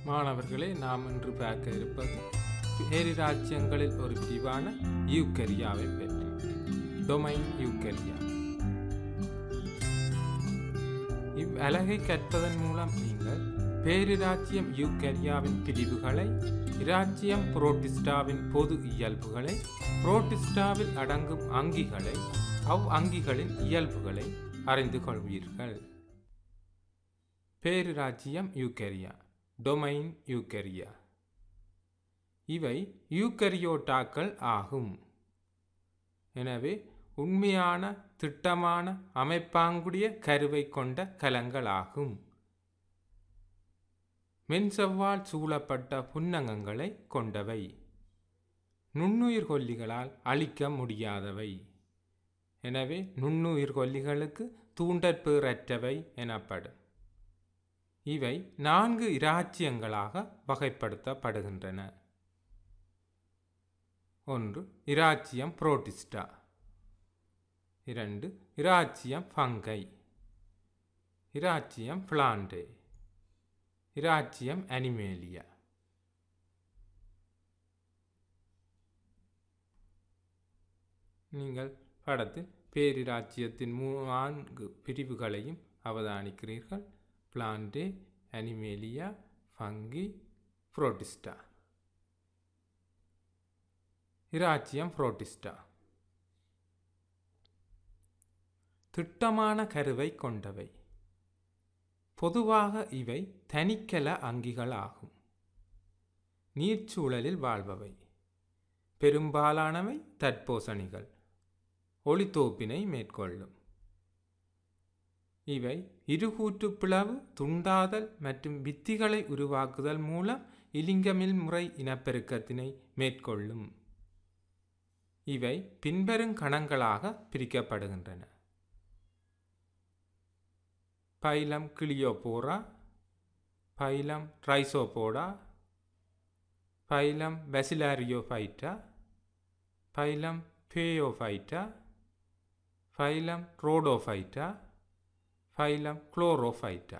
மாணவர்களே நாம் இன்று பார்க்க இருப்பது பேரிராஜ்யங்களில் ஒரு பிரிவான யூக்கரியாவை பற்றி டொமைன் யூக்கரியா இவ்வலகை கற்பதன் மூலம் நீங்கள் பேரிராஜ்யம் யூக்கரியாவின் பிரிவுகளை இராஜ்யம் புரோட்டிஸ்டாவின் பொது இயல்புகளை புரோட்டிஸ்டாவில் அடங்கும் அங்கிகளை அவ் அங்கிகளின் இயல்புகளை அறிந்து கொள்வீர்கள் பேரிராஜ்யம் யூக்கரியா டொமைன் யூக்கரியா இவை யூக்கரியோட்டாக்கள் ஆகும் எனவே உண்மையான திட்டமான அமைப்பாங்குடைய கருவை கொண்ட கலங்களாகும் மென்சவ்வால் சூழப்பட்ட புன்னகங்களை கொண்டவை நுண்ணுயிர் கொல்லிகளால் அழிக்க முடியாதவை எனவே நுண்ணுயிர் கொல்லிகளுக்கு தூண்டற்பேறற்றவை எனப்படும் இவை நான்கு இராச்சியங்களாக வகைப்படுத்தப்படுகின்றன ஒன்று இராச்சியம் புரோட்டிஸ்டா இரண்டு இராச்சியம் ஃபங்கை இராச்சியம் பிளாண்டே இராச்சியம் அனிமேலியா நீங்கள் படத்தில் பேரிராச்சியத்தின் நான்கு பிரிவுகளையும் அவதானிக்கிறீர்கள் பிளான்டே அனிமேலியா ஃபங்கி புரோட்டிஸ்டா இராச்சியம் புரோட்டிஸ்டா திட்டமான கருவை கொண்டவை பொதுவாக இவை தனிக்கல அங்கிகள் ஆகும் நீர்ச்சூழலில் வாழ்பவை பெரும்பாலானவை தற்போசணிகள் ஒளித்தோப்பினை மேற்கொள்ளும் இவை இருகூற்று பிளவு துண்டாதல் மற்றும் வித்திகளை உருவாக்குதல் மூலம் இலிங்கமில் முறை இனப்பெருக்கத்தினை மேற்கொள்ளும் இவை பின்வரும் கணங்களாக பிரிக்கப்படுகின்றன phylum Ciliophora phylum Rhizopoda phylum Bacillariophyta phylum Phaeophyta phylum Rhodophyta phylum Chlorophyta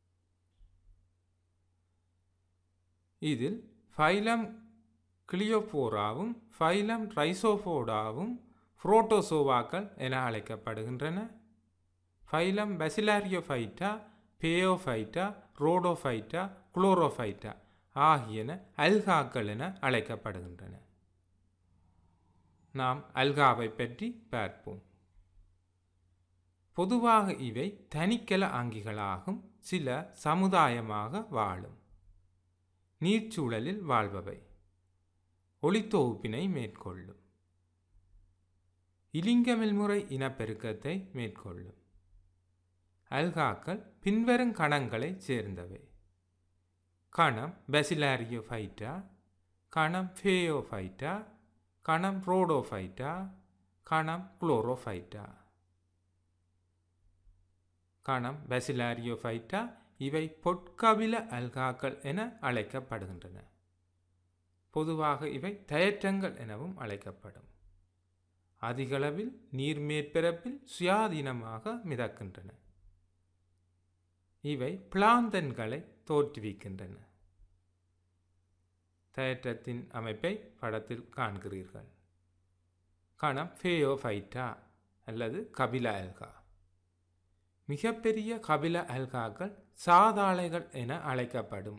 இதில் ஃபைலம் கிளியோபோராவும் ஃபைலம் ட்ரைசோபோடாவும் புரோட்டோசோவாக்கள் என அழைக்கப்படுகின்றன ஃபைலம் பெசிலாரியோஃபைட்டா பேயோஃபைட்டா ரோடோஃபைட்டா குளோரோஃபைட்டா ஆகியன அல்காக்கள் என அழைக்கப்படுகின்றன நாம் அல்காவை பற்றி பார்ப்போம் பொதுவாக இவை தனிக்கல ஆங்கிகளாகும் சில சமுதாயமாக வாழும் நீர்ச்சூழலில் வாழ்பவை ஒளித்தொகுப்பினை மேற்கொள்ளும் இலிங்கமில் முறை இனப்பெருக்கத்தை மேற்கொள்ளும் அல்காக்கள் பின்வரும் கணங்களை சேர்ந்தவை கணம் பெசிலாரியோஃபைட்டா கணம் ஃபேயோஃபைட்டா கணம் ரோடோஃபைட்டா கணம் குளோரோஃபைட்டா கணம் பெசிலாரியோஃபைட்டா இவை பொற்கபில அல்காக்கள் என அழைக்கப்படுகின்றன பொதுவாக இவை தயற்றங்கள் எனவும் அழைக்கப்படும் அதிகளவில் நீர் மேற்பரப்பில் சுயாதீனமாக மிதக்கின்றன இவை பிளாந்தன்களை தோற்றுவிக்கின்றன தயற்றத்தின் அமைப்பை படத்தில் காண்கிறீர்கள் கணம் ஃபேயோஃபைட்டா அல்லது கபில அல்கா மிகப்பெரிய கபில அல்காக்கள் சாதாளைகள் என அழைக்கப்படும்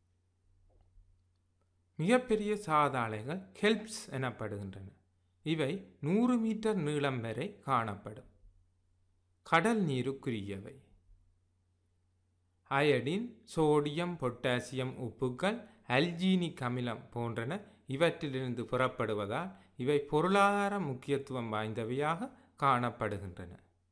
மிகப்பெரிய சாதாளைகள் ஹெல்ப்ஸ் எனப்படுகின்றன இவை நூறு மீட்டர் நீளம் வரை காணப்படும் கடல் நீருக்குரியவை அயடின் சோடியம் பொட்டாசியம் உப்புக்கள் அல்ஜீனிக் அமிலம் போன்றன இவற்றிலிருந்து புறப்படுவதால் இவை பொருளாதார முக்கியத்துவம் வாய்ந்தவையாக காணப்படுகின்றன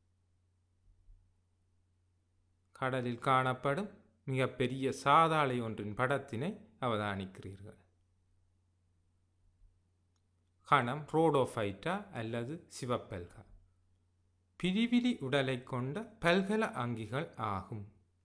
கடலில் காணப்படும் மிகப்பெரிய சாதாளை ஒன்றின் படத்தினை அவதானிக்கிறீர்கள் கணம் ரோடோஃபைட்டா அல்லது சிவப்பல்கா பிரிவிலி உடலை கொண்ட பல்கல அங்கிகள் ஆகும்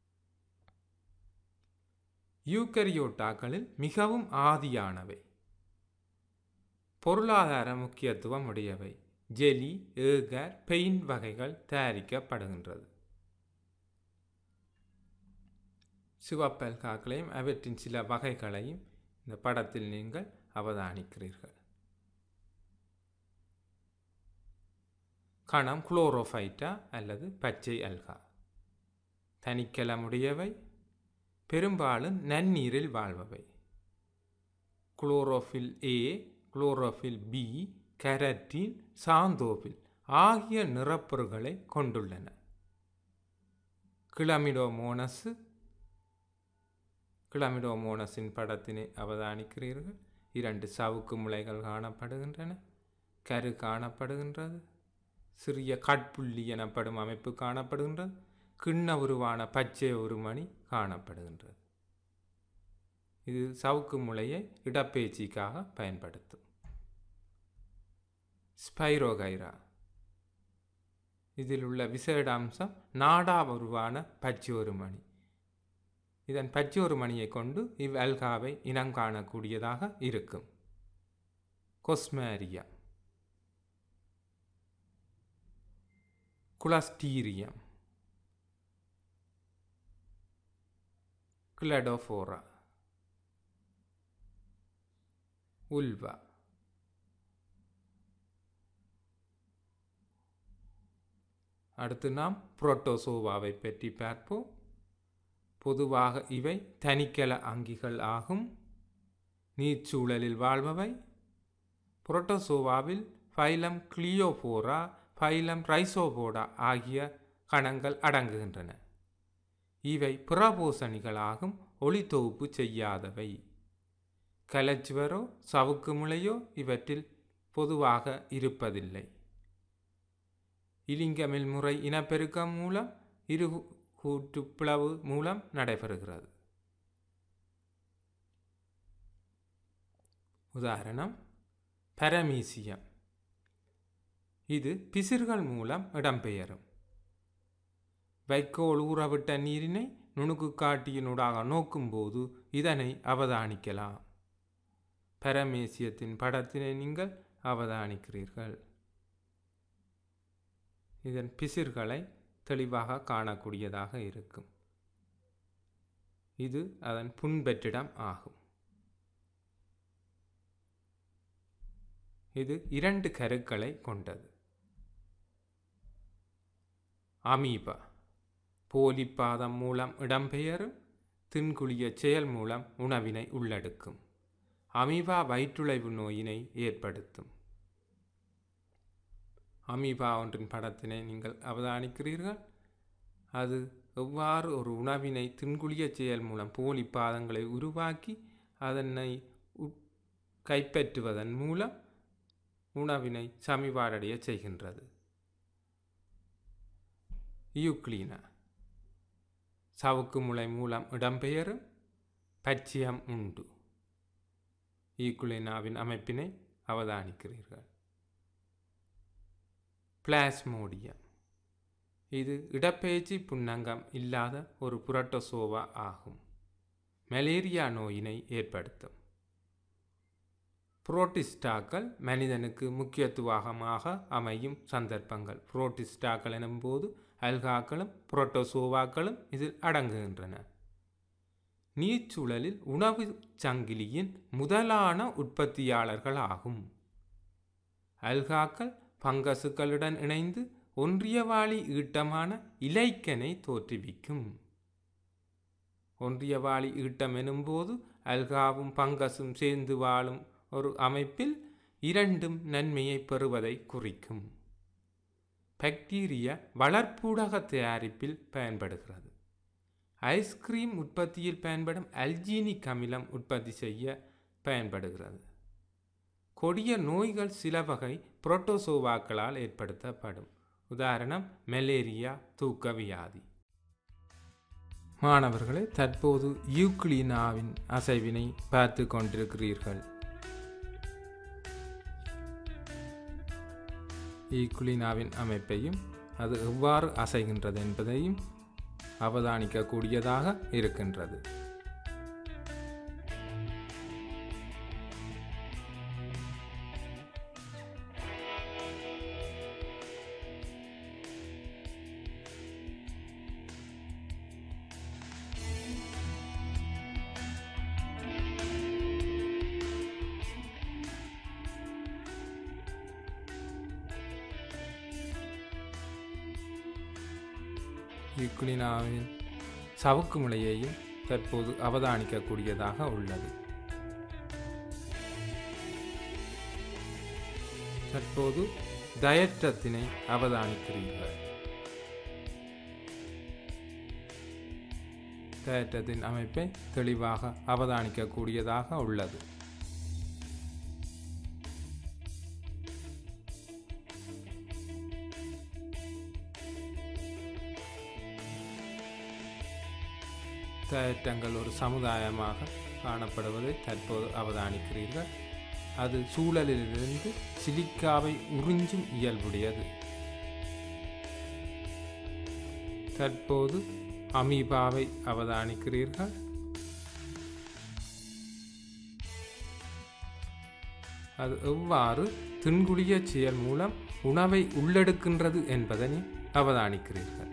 யூக்கரியோட்டாக்களில் மிகவும் ஆதியானவை பொருளாதார முக்கியத்துவம் உடையவை ஜெலி ஏகர் பெயிண்ட் வகைகள் தயாரிக்கப்படுகின்றது சிவப்பல்காக்களையும் அவற்றின் சில வகைகளையும் இந்த படத்தில் நீங்கள் அவதானிக்கிறீர்கள் கணம் குளோரோஃபைட்டா அல்லது பச்சை அல்கா தனிக்கலமுடையவை பெரும்பாலும் நன்னீரில் வாழ்பவை chlorophyll A chlorophyll B carotene xanthophyll ஆகிய நிறப்பொருட்களை கொண்டுள்ளன கிளமிடோமோனஸ் கிளமிடோமோனஸின் படத்தினை அவதானிக்கிறீர்கள் இரண்டு சவுக்கு முளைகள் காணப்படுகின்றன கரு காணப்படுகின்றது சிறிய கட்புள்ளி எனப்படும் அமைப்பு காணப்படுகின்றது கிண்ண உருவான பச்சை உருமணி காணப்படுகின்றது இது சவுக்கு முளையை இடப்பெயர்ச்சிக்காக பயன்படுத்தும் ஸ்பைரோகைரா இதில் உள்ள விசேட அம்சம் நாடா உருவான பச்சை ஒருமணி இதன் பச்சை ஒருமணியை கொண்டு இவ் அல்காவை இனம் காணக்கூடியதாக இருக்கும் கொஸ்மேரியா குலஸ்டீரியம் கிளடோஃபோரா உல்வா அடுத்து நாம் புரோட்டோசோவாவை பற்றி பார்ப்போம் பொதுவாக இவை தனிக்கல அங்கிகள் ஆகும் நீர்ச்சூழலில் வாழ்பவை புரோட்டோசோவாவில் ஃபைலம் கிளியோபோரா ஃபைலம் ரைசோபோடா ஆகிய கணங்கள் அடங்குகின்றன இவை புறபூசணிகளாகும் ஒளி தொகுப்பு செய்யாதவை கலச்சுவரோ சவுக்கு முளையோ இவற்றில் பொதுவாக இருப்பதில்லை இலிங்கமில் முறை இனப்பெருக்கம் மூலம் இரு கூட்டுப்பிளவு மூலம் நடைபெறுகிறது உதாரணம் பரமீசியம் இது பிசிர்கள் மூலம் இடம்பெயரும் வைக்கோல் ஊறவிட்ட நீரினை நுணுக்கு காட்டியினூடாக நோக்கும்போது இதனை அவதானிக்கலாம் பரமேசியத்தின் படத்தினை நீங்கள் அவதானிக்கிறீர்கள் இதன் பிசிர்களை தெளிவாக காணக்கூடியதாக இருக்கும் இது அதன் புண்பெற்றிடம் ஆகும் இது இரண்டு கருக்களை கொண்டது அமீபா போலிப்பாதம் மூலம் இடம்பெயரும் தின்குழிய செயல் மூலம் உணவினை உள்ளெடுக்கும் அமீபா வயிற்றுளைவு நோயினை ஏற்படுத்தும் அமீபா ஒன்றின் படத்தினை நீங்கள் அவதானிக்கிறீர்கள் அது எவ்வாறு ஒரு உணவினை தின்குழிய செயல் மூலம் போலி பாதங்களை உருவாக்கி அதனை கைப்பற்றுவதன் மூலம் உணவினை சமிபாடடைய செய்கின்றது யூக்ளீனா சவுக்கு முளை மூலம் இடம்பெயரும் பச்சியம் உண்டு ஈக்குலினாவின் அமைப்பினை அவதானிக்கிறீர்கள் பிளாஸ்மோடியம் இது இடப்பெயர்ச்சி புன்னங்கம் இல்லாத ஒரு புரட்டோசோவா ஆகும் மலேரியா நோயினை ஏற்படுத்தும் புரோட்டிஸ்டாக்கள் மனிதனுக்கு முக்கியத்துவமாக அமையும் சந்தர்ப்பங்கள் புரோட்டிஸ்டாக்கள் எனும்போது அல்காக்களும் புரோட்டோசோவாக்களும் இதில் அடங்குகின்றன நீர்ச்சூழலில் உணவு சங்கிலியின் முதலான உற்பத்தியாளர்கள் ஆகும் அல்காக்கள் பங்கசுக்களுடன் இணைந்து ஒன்றியவாளி ஈட்டமான இலைக்கனை தோற்றுவிக்கும் ஒன்றியவாளி ஈட்டம் எனும்போது அல்காவும் பங்கசும் சேர்ந்து வாழும் ஒரு அமைப்பில் இரண்டும் நன்மையை பெறுவதை குறிக்கும் பாக்டீரியா வளர்ப்பூடக தயாரிப்பில் பயன்படுகிறது ஐஸ்கிரீம் உற்பத்தியில் பயன்படும் அல்ஜீனிக் அமிலம் உற்பத்தி செய்ய பயன்படுகிறது கொடிய நோய்கள் சில வகை புரோட்டோசோவாக்களால் ஏற்படுத்தப்படும் உதாரணம் மலேரியா தூக்க வியாதி மாணவர்களே தற்போது யூக்ளினாவின் அசைவினை பார்த்து கொண்டிருக்கிறீர்கள் ஈக்குலினாவின் அமைப்பையும் அது எவ்வாறு அசைகின்றது என்பதையும் அவதானிக்கக்கூடியதாக இருக்கின்றது யுக்ளினாவின் சவுக்கு முளையையும் தற்போது அவதானிக்கக்கூடியதாக உள்ளது தற்போது தயற்றத்தினை அவதானிக்கிறீர்கள் தயற்றத்தின் அமைப்பை தெளிவாக அவதானிக்கக்கூடியதாக உள்ளது தயற்றங்கள் ஒரு சமுதாயமாக காணப்படுவதை தற்போது அவதானிக்கிறீர்கள் அது சூழலிலிருந்து சிலிக்காவை உறிஞ்சும் இயல்புடையது தற்போது அமீபாவை அவதானிக்கிறீர்கள் அது எவ்வாறு தின்குழிய செயல் மூலம் உணவை உள்ளெடுக்கின்றது என்பதனை அவதானிக்கிறீர்கள்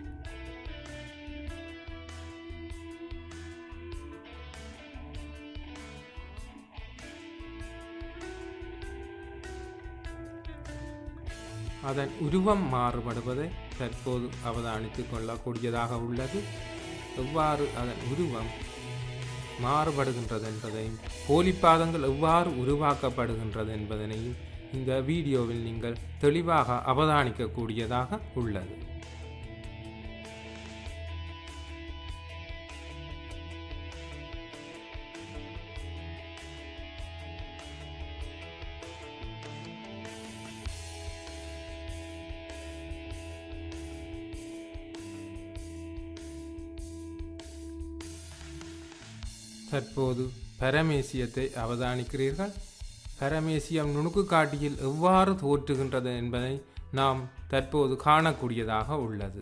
அதன் உருவம் மாறுபடுவதை தற்போது அவதானித்துக் கொள்ளக்கூடியதாக உள்ளது எவ்வாறு அதன் உருவம் மாறுபடுகின்றது என்பதையும் போலிப்பாதங்கள் எவ்வாறு உருவாக்கப்படுகின்றது என்பதனையும் இந்த வீடியோவில் நீங்கள் தெளிவாக அவதானிக்கக்கூடியதாக உள்ளது தற்போது பரமேசியத்தை அவதானிக்கிறீர்கள் பரமேசியம் நுணுக்கு காட்டியில் எவ்வாறு தோற்றுகின்றது என்பதை நாம் தற்போது காணக்கூடியதாக உள்ளது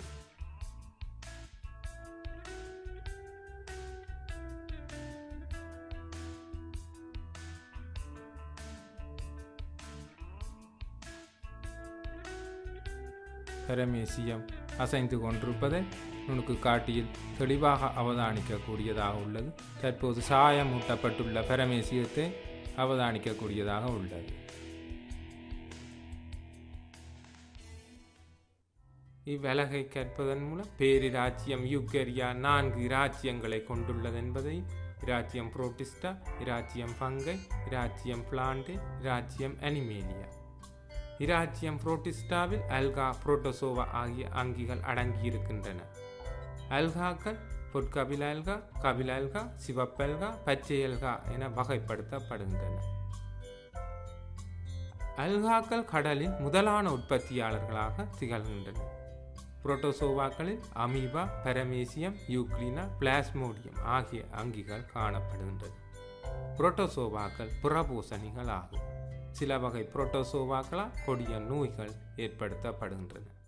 பரமேசியம் அசைந்து கொண்டிருப்பதை நுணுக்கு காட்டியில் தெளிவாக அவதானிக்கக்கூடியதாக உள்ளது தற்போது சாயமூட்டப்பட்டுள்ள பரமேசியத்தை அவதானிக்கக்கூடியதாக உள்ளது இவ்வலகை கற்பதன் மூலம் பேரிராச்சியம் யூக்கரியா நான்கு இராச்சியங்களை கொண்டுள்ளது என்பதையும் இராச்சியம் புரோட்டிஸ்டா இராச்சியம் பங்கை இராச்சியம் பிளான்டே இராச்சியம் அனிமேலியா இராச்சியம் புரோட்டிஸ்டாவில் அல்கா புரோட்டோசோவா ஆகிய அங்கிகள் அடங்கியிருக்கின்றன அல்காக்கள் பொற்கபில அல்கா கபில அல்கா சிவப்பல்கா பச்சை அல்கா என வகைப்படுத்தப்படுகின்றன அல்காக்கள் கடலின் முதலான உற்பத்தியாளர்களாக திகழ்கின்றன புரோட்டோசோவாக்களில் அமீபா பெரமேசியம் யூக்ளினா பிளாஸ்மோடியம் ஆகிய அங்கிகள் காணப்படுகின்றன புரோட்டோசோவாக்கள் புறபூசணிகள் ஆகும் சில வகை புரோட்டோசோவாக்களால் கொடிய நோய்கள் ஏற்படுத்தப்படுகின்றன